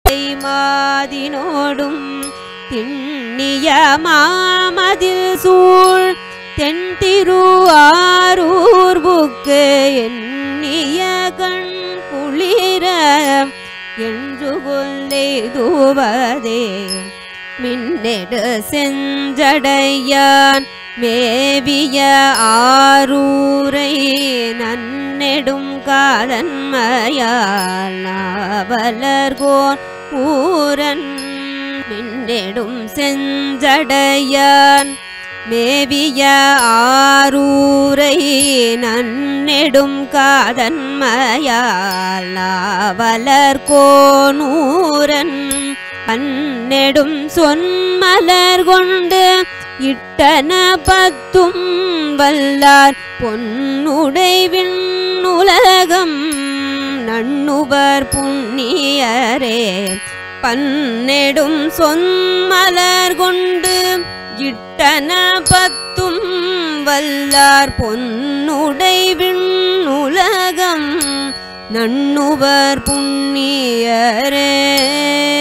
மாதினோடும் திண்ணிய மாமதில் சூழ் தென் திரு ஆரூர் புக்கு எண்ணிய கண் குளிர என்று கொல்லெய்துவதே மின்னெடு செஞ்சடையான் மேவிய ஆரூரை நன்னெடும் காதன்மையால் நாவலர்கோன் ஊரன் மின்னெடும் செஞ்சடையான் மேவிய ஆரூரை நன்னெடும் காதன்மையால் நாவலர் கோனூரன் பன்னெடும் சொன்மலர் கொண்டு இட்டன பத்தும் வல்லார் பொன்னுடை விண்ணுலகம் நண்ணுவர் புண்ணியரே பன்னெடும் சொன்மலர் கொண்டு இட்டன பத்தும் வல்லார் பொன்னுடை விண்ணுலகம் நண்ணுவர் புண்ணியரே